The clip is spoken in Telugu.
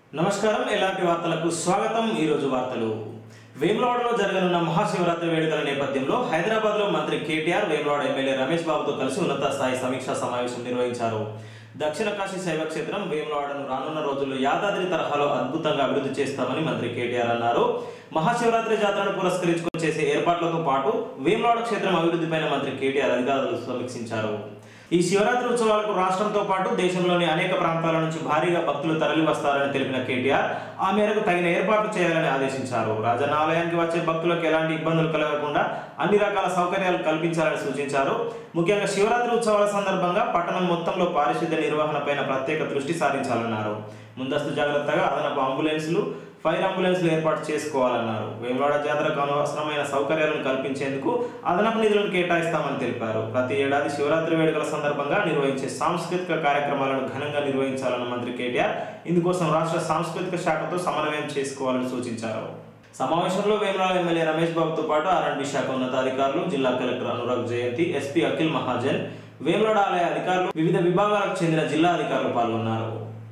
నమస్కారం ఎలాంటి వార్తలకు స్వాగతం ఈరోజు వార్తలు వేములవాడలో జరగనున్న మహాశివరాత్రి వేడుకల నేపథ్యంలో హైదరాబాద్లో మంత్రి కేటీఆర్ వేములవాడ ఎమ్మెల్యే రమేష్ బాబుతో కలిసి ఉన్నత స్థాయి సమీక్షా సమావేశం నిర్వహించారు దక్షిణ కాశీ శైవ క్షేత్రం వేములవాడను రానున్న రోజుల్లో యాదాద్రి తరహాలో అద్భుతంగా అభివృద్ధి చేస్తామని మంత్రి కేటీఆర్ అన్నారు మహాశివరాత్రి జాతరను పురస్కరించుకొని చేసే ఏర్పాట్లతో పాటు వేములవాడ క్షేత్రం అభివృద్ధిపైన మంత్రి కేటీఆర్ అధికారులు సమీక్షించారు ఈ శివరాత్రి ఉత్సవాలకు రాష్ట్రంతో పాటు దేశంలోని అనేక ప్రాంతాల నుంచి భారీగా భక్తులు తరలి వస్తారని తెలిపిన కేటీఆర్ ఆ మేరకు తగిన ఏర్పాట్లు చేయాలని ఆదేశించారు రాజన్న ఆలయానికి వచ్చే భక్తులకు ఎలాంటి ఇబ్బందులు కలగకుండా అన్ని రకాల సౌకర్యాలు కల్పించాలని సూచించారు ముఖ్యంగా శివరాత్రి ఉత్సవాల సందర్భంగా పట్టణం మొత్తంలో పారిశుద్ధ్య నిర్వహణపైన ప్రత్యేక దృష్టి సారించాలన్నారు ముందస్తు జాగ్రత్తగా అదనపు అంబులెన్సులు ఫైర్ అంబులెన్స్లు ఏర్పాటు చేసుకోవాలన్నారు వేములవాడ జాతరకు అవసరమైన సౌకర్యాలను కల్పించేందుకు అదనపు నిధులను కేటాయిస్తామని తెలిపారు ప్రతి ఏడాది శివరాత్రి వేడుకల సందర్భంగా నిర్వహించే సాంస్కృతిక కార్యక్రమాలను ఘనంగా నిర్వహించాలన్న మంత్రి కేటీఆర్ ఇందుకోసం రాష్ట్ర సాంస్కృతిక శాఖతో సమన్వయం చేసుకోవాలని సూచించారు సమావేశంలో వేములవాడ ఎమ్మెల్యే రమేష్ బాబుతో పాటు ఆర్ఎండ్బి శాఖ ఉన్నతాధికారులు జిల్లా కలెక్టర్ అనురాగ్ జయంతి ఎస్పీ అఖిల్ మహాజన్ వేములవాడ ఆలయ అధికారులు వివిధ విభాగాలకు చెందిన జిల్లా అధికారులు పాల్గొన్నారు